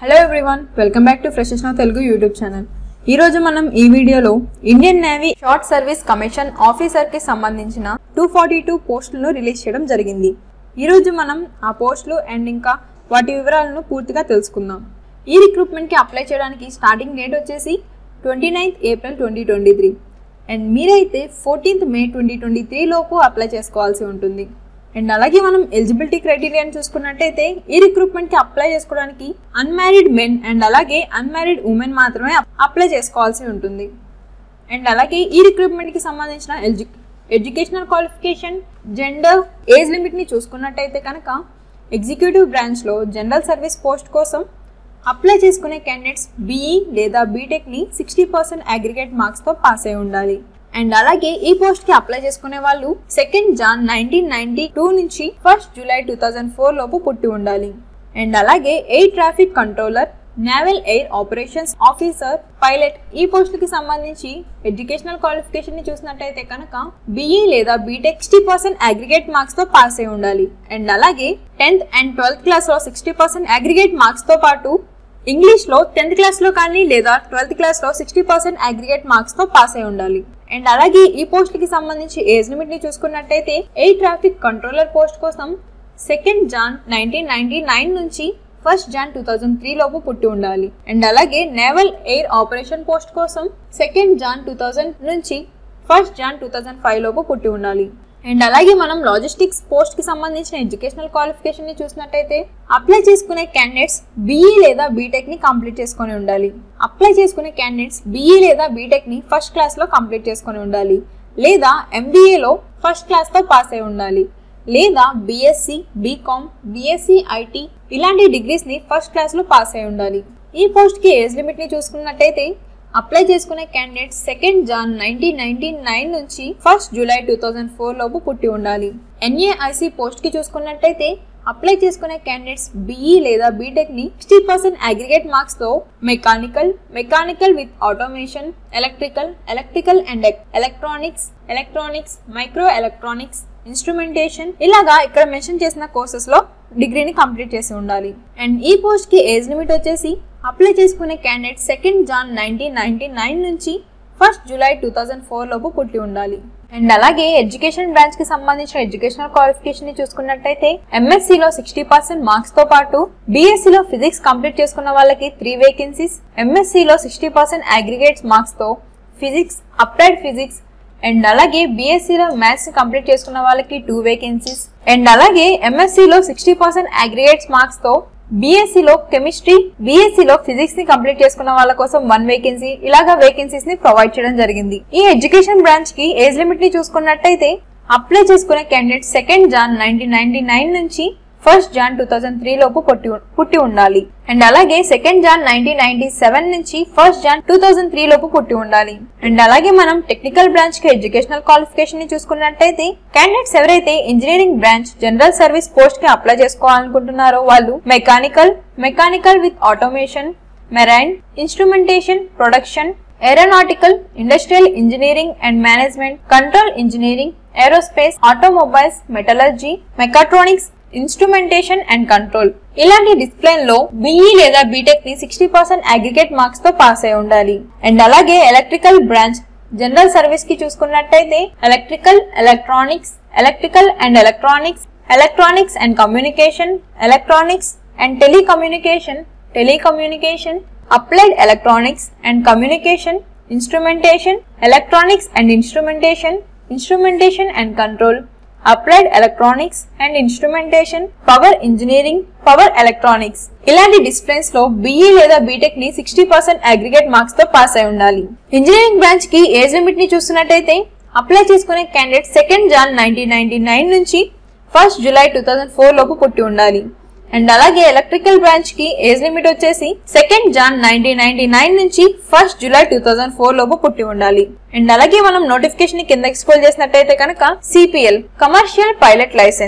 hello everyone welcome back to Freshes నా Telugu YouTube channel ఈ రోజు మనం ఈ వీడియోలో Indian Navy short service commission officer కి సంబంధించిన టూ ఫార్టీ టూ పోస్టులను రిలీజ్ చేయడం జరిగింది ఈ రోజు మనం ఆ పోస్టులు అండ్ ఇంకా వాటి వివరాలను పూర్తిగా తెలుసుకుందాం ఈ రిక్రూట్మెంట్ కి అప్లై చేయడానికి స్టార్టింగ్ డేట్ వచ్చేసి twenty ninth April twenty twenty three and మీరైతే fourteenth May twenty twenty three లోపు అప్లై చేసుకోవాల్సి ఉంటుంది అండ్ అలాగే మనం ఎలిజిబిలిటీ క్రైటీరియాని చూసుకున్నట్టయితే ఈ రిక్రూట్మెంట్ కి అప్లై చేసుకోవడానికి అన్మ్యారీడ్ మెన్ అండ్ అలాగే అన్మ్యారీడ్ ఉమెన్ మాత్రమే అప్లై చేసుకోవాల్సి ఉంటుంది అండ్ అలాగే ఈ రిక్రూట్మెంట్ కి సంబంధించిన edu educational qualification gender age limit ని చూసుకున్నట్టయితే కనుక ఎగ్జిక్యూటివ్ బ్రాంచ్ లో జనరల్ సర్వీస్ పోస్ట్ కోసం అప్లై చేసుకునే క్యాండిడేట్స్ బీఈ లేదా బీటెక్ ని సిక్స్టీ పర్సెంట్ అగ్రిగేట్ మార్క్స్ తో పాస్ అయి ఉండాలి అండ్ అలాగే ఈ పోస్ట్ కి అప్లై చేసుకునే వాళ్ళు second Jan nineteen ninety two నుంచి first July two thousand four లోపు పుట్టి ఉండాలి అండ్ అలాగే air traffic controller naval air operations officer pilot ఈ పోస్టులకి సంబంధించి ఎడ్యుకేషనల్ క్వాలిఫికేషన్ ని చూసినట్టయితే కనుక బిఈ లేదా BTech sixty percent aggregate marks తో పాస్ అయి ఉండాలి అండ్ అలాగే టెన్త్ అండ్ ట్వెల్త్ క్లాస్ లో సిక్స్టీ పర్సెంట్ అగ్రిగేట్ మార్క్స్ తో పాటు ఇంగ్లీష్ లో టెన్త్ క్లాస్ లో కానీ లేదా ట్వెల్త్ క్లాస్ లో సిక్స్టీ పర్సెంట్ అగ్రిగేట్ మార్క్స్ తో పాస్ అయి ఉండాలి అండ్ అలాగే ఈ పోస్ట్ కి సంబంధించి ఏజ్ లిమిట్ ని చూసుకున్నట్టయితే ఎయిర్ ట్రాఫిక్ కంట్రోలర్ పోస్ట్ కోసం second Jan nineteen ninety nine నుంచి first Jan two thousand three లోపు పుట్టి ఉండాలి అండ్ అలాగే నేవల్ ఎయిర్ ఆపరేషన్ పోస్ట్ కోసం సెకండ్ జాన్ టూ థౌజండ్ నుంచి first Jan two thousand five లోపు పుట్టి ఉండాలి అండ్ అలాగే మనం లాజిస్టిక్స్ పోస్ట్ కి సంబంధించిన ఎడ్యుకేషనల్ క్వాలిఫికేషన్ ని చూసినట్టయితే అప్లై చేసుకునే క్యాండిడేట్స్ బీఈ లేదా బీటెక్ ని కంప్లీట్ చేసుకొని ఉండాలి అప్లై చేసుకునే క్యాండిడేట్స్ బీఈ లేదా బీటెక్ ని ఫస్ట్ క్లాస్ లో కంప్లీట్ చేసుకొని ఉండాలి లేదా ఎంబీఏ లో ఫస్ట్ క్లాస్ తో పాస్ అయి ఉండాలి లేదా బీఎస్సీ బీకామ్ బీఎస్సీ ఐటీ ఇలాంటి డిగ్రీస్ ని ఫస్ట్ క్లాస్ లో పాస్ అయి ఉండాలి ఈ పోస్ట్ కి ఏజ్ లిమిట్ ని చూసుకున్నట్టయితే అప్లై చేసుకునే candidate second Jan nineteen ninety nine నుంచి first July two thousand four లోపు పుట్టి ఉండాలి ఎన్ఏఐసి పోస్ట్ కి చూసుకున్నట్టయితే అప్లై చేసుకునే క్యాండిడేట్స్ బీఈ లేదా బీటెక్ ని సిక్స్టీ పర్సెంట్ అగ్రిగేట్ మార్క్స్ తో mechanical mechanical with automation electrical electrical and electronics electronics micro electronics instrumentation ఇలాగా ఇక్కడ మెన్షన్ చేసిన కోర్సెస్ లో డిగ్రీని కంప్లీట్ చేసి ఉండాలి అండ్ ఈ పోస్ట్ కి ఏజ్ లిమిట్ వచ్చేసి అప్లై చేసుకునే candidate second Jan nineteen ninety nine నుంచి first July two thousand four లోపు పుట్టి ఉండాలి అండ్ అలాగే ఎడ్యుకేషన్ బ్రాంచ్ కి సంబంధించిన ఎడ్యుకేషనల్ క్వాలిఫికేషన్ ని చూసుకున్నట్టయితే ఎంఎస్సీ లో సిక్స్టీ పర్సెంట్ మార్క్స్ తో పాటు బీఎస్సీ లో ఫిజిక్స్ కంప్లీట్ చేసుకున్న వాళ్ళకి త్రీ వేకెన్సీస్ ఎంఎస్సీ లో సిక్స్టీ పర్సెంట్ అగ్రిగేట్స్ మార్క్స్ తో ఫిజిక్స్ అప్లైడ్ ఫిజిక్స్ అండ్ అలాగే బీఎస్సీలో మ్యాథ్స్ కంప్లీట్ చేసుకున్న వాళ్ళకి టూ వేకెన్సీస్ అండ్ అలాగే ఎంఎస్సీలో సిక్స్టీ పర్సెంట్ అగ్రిగేట్స్ మార్క్స్ తో బీఎస్సీలో కెమిస్ట్రీ బీఎస్సీలో ఫిజిక్స్ ని కంప్లీట్ చేసుకున్న వాళ్ళ కోసం వన్ వేకెన్సీ ఇలాగా వేకెన్సీస్ ని ప్రొవైడ్ చేయడం జరిగింది ఈ ఎడ్యుకేషన్ బ్రాంచ్ కి ఏజ్ లిమిట్ ని చూసుకున్నట్టయితే అప్లై చేసుకునే candidate second Jan nineteen ninety nine నుంచి first Jan two thousand three లోపు పుట్టి పుట్టి ఉండాలి అండ్ అలాగే second Jan nineteen ninety seven నుంచి first Jan two thousand three లోపు పుట్టి ఉండాలి అండ్ అలాగే మనం టెక్నికల్ బ్రాంచ్ కి ఎడ్యుకేషనల్ క్వాలిఫికేషన్ ని చూసుకున్నట్టయితే క్యాండిడేట్స్ ఎవరైతే engineering branch general service post కి అప్లై చేసుకోవాలనుకుంటున్నారో వాళ్ళు mechanical mechanical with automation marine instrumentation production aeronautical industrial engineering and management control engineering aerospace automobiles metallurgy mechatronics instrumentation and control ఇలాంటి discipline లో BE లేదా BTech ని sixty percent aggregate marks తో pass అయి ఉండాలి అండ్ అలాగే ఎలక్ట్రికల్ బ్రాంచ్ జనరల్ సర్వీస్ కి చూసుకున్నట్టయితే electrical electronics electrical and electronics electronics and communication electronics and telecommunication telecommunication applied electronics and communication instrumentation electronics and instrumentation instrumentation and control applied electronics and instrumentation power engineering power electronics ఇలాంటి disciplines లో BE లేదా BTech ని sixty percent aggregate marks తో pass అయి ఉండాలి engineering branch కి age limit ని చూస్తున్నట్టయితే అప్లై చేసుకునే candidate second Jan nineteen ninety nine నుంచి first July two thousand four లోపు పుట్టి ఉండాలి అండ్ అలాగే ఎలక్ట్రికల్ బ్రాంచ్ కి ఏజ్ లిమిట్ వచ్చేసి second Jan nineteen ninety nine నుంచి first July two thousand four లోపు పుట్టి ఉండాలి అండ్ అలాగే మనం నోటిఫికేషన్ కిందకి స్క్రోల్ చేసినట్టయితే కనుక CPL commercial pilot licence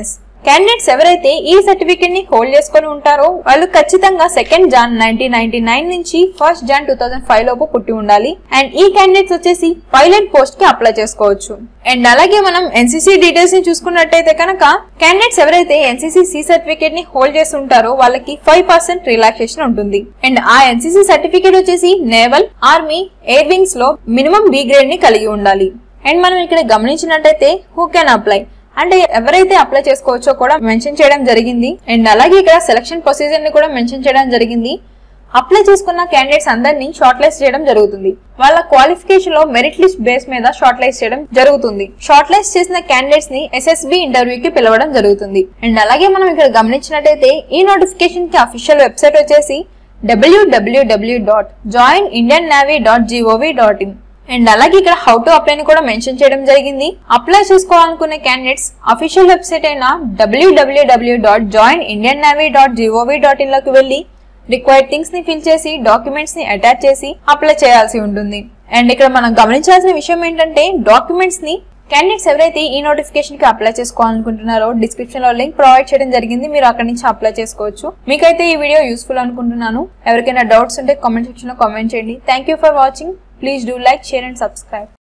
candidates ఎవరైతే ఈ సర్టిఫికేట్ ని హోల్డ్ చేసుకొని ఉంటారో వాళ్ళు ఖచ్చితంగా second Jan nineteen ninety nine నుంచి first Jan two thousand five లోపు పుట్టి ఉండాలి అండ్ ఈ క్యాండిడేట్స్ వచ్చేసి పైలట్ పోస్ట్ కి అప్లై చేసుకోవచ్చు అండ్ అలాగే మనం ఎన్సీసీ డీటెయిల్స్ ని చూసుకున్నట్టయితే కనుక క్యాండిడేట్స్ ఎవరైతే ఎన్సీసీ సి సర్టిఫికేట్ ని హోల్డ్ చేసి ఉంటారో వాళ్ళకి ఫైవ్ పర్సెంట్ రిలాక్సేషన్ ఉంటుంది అండ్ ఆ ఎన్సీసీ సర్టిఫికేట్ వచ్చేసి నేవల్ ఆర్మీ ఎయిర్ వింగ్స్ లో మినిమం బి గ్రేడ్ ని కలిగి ఉండాలి అండ్ మనం ఇక్కడ గమనించినట్టయితే హూ కెన్ అప్లై అంటే ఎవరైతే అప్లై చేసుకోవచ్చో కూడా మెన్షన్ చేయడం జరిగింది అండ్ అలాగే ఇక్కడ సెలక్షన్ ప్రొసీజర్ ని కూడా మెన్షన్ చేయడం జరిగింది అప్లై చేసుకున్న క్యాండిడేట్స్ అందరినీ షార్ట్ లిస్ట్ చేయడం జరుగుతుంది వాళ్ళ క్వాలిఫికేషన్ లో మెరిట్ లిస్ట్ బేస్ మీద షార్ట్ లిస్ట్ చేయడం జరుగుతుంది షార్ట్ లిస్ట్ చేసిన క్యాండిడేట్స్ ని ఎస్ఎస్బి ఇంటర్వ్యూ కి పిలవడం జరుగుతుంది అండ్ అలాగే మనం ఇక్కడ గమనించినట్టయితే ఈ నోటిఫికేషన్ కి అఫీషియల్ వెబ్సైట్ వచ్చేసి W W W dot join Indian navy dot G O V dot in and అలాగే ఇక్కడ హౌ టు అప్లై ని కూడా మెన్షన్ చేయడం జరిగింది అప్లై చేసుకోవాలనుకునే క్యాండిడేట్స్ అఫీషియల్ వెబ్సైట్ అయిన W W W dot join Indian navy dot G O V dot in లోకి వెళ్ళి రిక్వైర్డ్ థింగ్స్ ని ఫిల్ చేసి డాక్యుమెంట్స్ ని అటాచ్ చేసి అప్లై చేయాల్సి ఉంటుంది అండ్ ఇక్కడ మనం గమనించాల్సిన విషయం ఏంటంటే డాక్యుమెంట్స్ ని క్యాండిడేట్స్ ఎవరైతే ఈ నోటిఫికేషన్ కి అప్లై చేసుకోవాలనుకుంటున్నారో డిస్క్రిప్షన్ లో లింక్ ప్రొవైడ్ చేయడం జరిగింది మీరు అక్కడ నుంచి అప్లై చేసుకోవచ్చు మీకైతే ఈ వీడియో యూస్ఫుల్ అనుకుంటున్నాను ఎవరికైనా డౌట్స్ ఉంటే కామెంట్ సెక్షన్ లో కామెంట్ చేయండి thank you for watching please do like share and subscribe